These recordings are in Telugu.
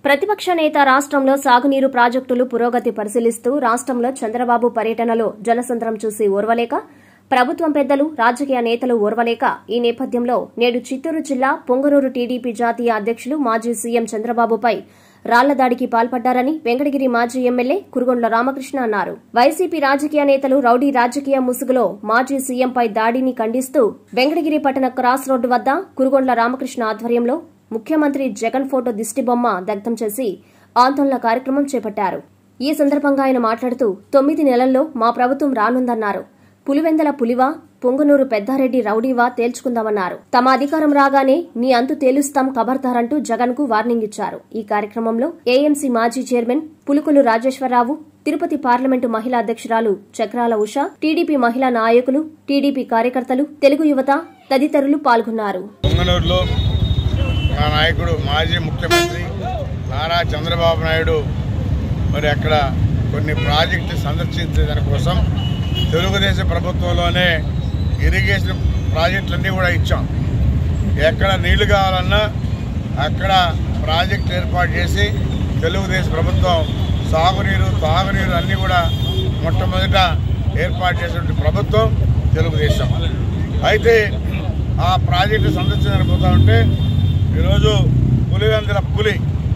ప్రతిపక్ష నేత రాష్ట్రంలో సాగునీరు ప్రాజెక్టులు పురోగతి పరిశీలిస్తూ రాష్ట్రంలో చంద్రబాబు పర్యటనలో జనసంద్రం చూసి ఓర్వలేక ప్రభుత్వం పెద్దలు రాజకీయ నేతలు ఓర్వలేక ఈ నేపథ్యంలో నేడు చిత్తూరు జిల్లా పొంగనూరు టీడీపీ జాతీయ అధ్యక్షులు మాజీ సీఎం చంద్రబాబుపై రాళ్ల దాడికి పాల్పడ్డారని వెంకటగిరి మాజీ ఎమ్మెల్యే కురుగొండ్ల రామకృష్ణ అన్నారు వైసీపీ రాజకీయ నేతలు రౌడీ రాజకీయ ముసుగులో మాజీ సీఎంపై దాడిని ఖండిస్తూ వెంకటగిరి పట్టణ క్రాస్ రోడ్డు వద్ద కురుగొండ్ల రామకృష్ణ ఆధ్వర్యంలో ముఖ్యమంత్రి జగన్ ఫోటో దిష్టిబొమ్మ దగ్ధం చేసి ఆందోళన కార్యక్రమం చేపట్టారు ఈ సందర్భంగా ఆయన మాట్లాడుతూ తొమ్మిది నెలల్లో మా ప్రభుత్వం రానుందన్నారు పులివెందల పులివా పొంగునూరు పెద్దారెడ్డి రౌడీవా తేల్చుకుందామన్నారు తమ అధికారం రాగానే నీ అంతు తేలుస్తాం ఖబర్దారంటూ జగన్ కు వార్నింగ్ ఇచ్చారు ఈ కార్యక్రమంలో ఏఎంసీ మాజీ చైర్మన్ పులుకులు రాజేశ్వరరావు తిరుపతి పార్లమెంటు మహిళా అధ్యక్షురాలు చక్రాల ఉష టీడీపీ మహిళా నాయకులు టీడీపీ కార్యకర్తలు తెలుగు యువత తదితరులు పాల్గొన్నారు పొంగనూరులో మా నాయకుడు మాజీ ముఖ్యమంత్రి నారా చంద్రబాబు నాయుడు మరి అక్కడ కొన్ని ప్రాజెక్టులు సందర్శించే దానికోసం తెలుగుదేశం ప్రభుత్వంలోనే ఇరిగేషన్ ప్రాజెక్టులన్నీ కూడా ఇచ్చాం ఎక్కడ నీళ్లు కావాలన్నా అక్కడ ప్రాజెక్టు ఏర్పాటు చేసి తెలుగుదేశం ప్రభుత్వం సాగునీరు తాగునీరు అన్నీ కూడా మొట్టమొదట ఏర్పాటు చేసినటువంటి ప్రభుత్వం తెలుగుదేశం అయితే ఆ ప్రాజెక్టు సందర్శించడానికి పోతా ఉంటే ఈరోజు పులివెందుల పులి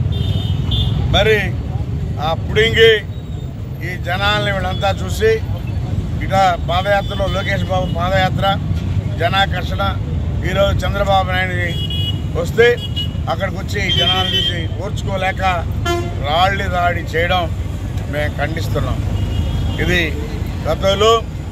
మరి ఆ పుడింగి ఈ జనాల్ని వీళ్ళంతా చూసి ఇట పాదయాత్రలో లోకేష్ బాబు పాదయాత్ర జనాకర్షణ ఈరోజు చంద్రబాబు నాయుడు వస్తే అక్కడికి వచ్చి జనాలు చూసి ఓర్చుకోలేక రాళ్ళి దాడి చేయడం మేము ఖండిస్తున్నాం ఇది గతంలో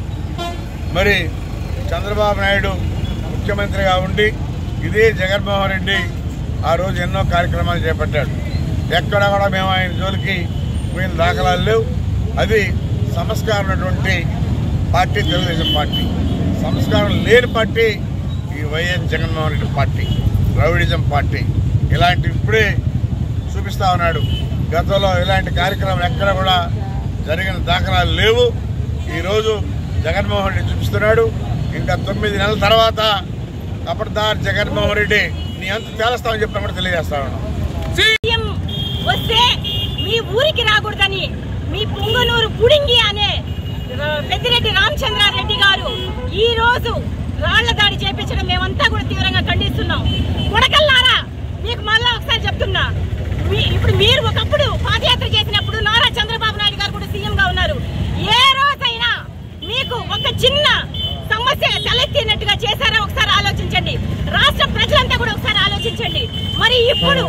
మరి చంద్రబాబు నాయుడు ముఖ్యమంత్రిగా ఉండి ఇదే జగన్మోహన్ రెడ్డి ఆ రోజు ఎన్నో కార్యక్రమాలు చేపట్టాడు ఎక్కడ కూడా మేము ఆయన జోలికి పోయిన దాఖలాలు లేవు అది సంస్కారం ఉన్నటువంటి పార్టీ తెలుగుదేశం పార్టీ సంస్కారం లేని పార్టీ ఈ YS Jaganmohan Reddy party Dravidism party ఇలాంటి ఇప్పుడే చూపిస్తా ఉన్నాడు గతంలో ఇలాంటి కార్యక్రమాలు ఎక్కడ కూడా జరిగిన దాఖలాలు లేవు ఈరోజు జగన్మోహన్ రెడ్డి చూపిస్తున్నాడు ఇంకా తొమ్మిది నెలల తర్వాత కపర్దార్ జగన్మోహన్ రెడ్డి నీ అంత తేలుస్తామని చెప్పిన కూడా తెలియజేస్తా ఉన్నాం సీఎం వస్తే మీ ఊరికి రాకూడదని మీ పుంగనూరు పుడింగి అనే ఆ, పెద్దిరెడ్డి రామచంద్రారెడ్డి గారు ఈ రోజు రాళ్ల దాడి చేపించడం మేమంతా కూడా తీవ్రంగా ఖండిస్తున్నాం కొడకల్లారా మీకు మళ్ళా ఒకసారి చెప్తున్నా మీ- ఇప్పుడు మీరు ఒకప్పుడు పాదయాత్ర చేసినప్పుడు నారా చంద్రబాబు నాయుడు గారు కూడా సీఎం గా ఉన్నారు ఏ రోజైనా మీకు ఒక చిన్న సమస్య తలెత్తినట్టుగా చేశారా ఒకసారి ఆలోచించండి రాష్ట్ర ప్రజలంతా కూడా ఒకసారి ఆలోచించండి మరి ఇప్పుడు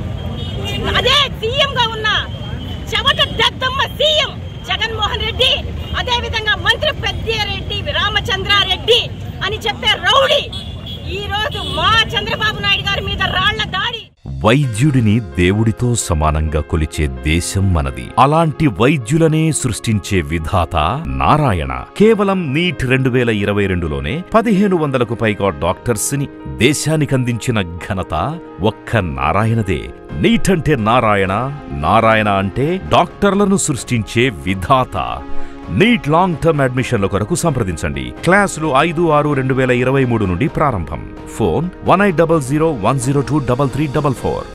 అదే సీఎం గా ఉన్న చెవట దద్దమ్మ సీఎం జగన్మోహన్ రెడ్డి అదే విధంగా మంత్రి పెద్దిరెడ్డి రామచంద్రారెడ్డి అని చెప్పే రౌడీ ఈ రోజు మా చంద్రబాబు నాయుడు గారి మీద రాళ్ల దాడి వైద్యుడిని దేవుడితో సమానంగా కొలిచే దేశం మనది అలాంటి వైద్యులనే సృష్టించే విధాత నారాయణ కేవలం నీట్ రెండు వేల ఇరవై రెండులోనే పదిహేను వందలకు పైగా డాక్టర్స్ ని దేశానికందించిన ఘనత ఒక్క నారాయణదే నీట్ అంటే నారాయణ నారాయణ అంటే డాక్టర్లను సృష్టించే విధాత నీట్ లాంగ్ టర్మ్ అడ్మిషన్ల కొరకు సంప్రదించండి క్లాసులు ఐదు ఆరు రెండు వేల ఇరవై మూడు నుండి ప్రారంభం phone one eight double zero one zero two double three double four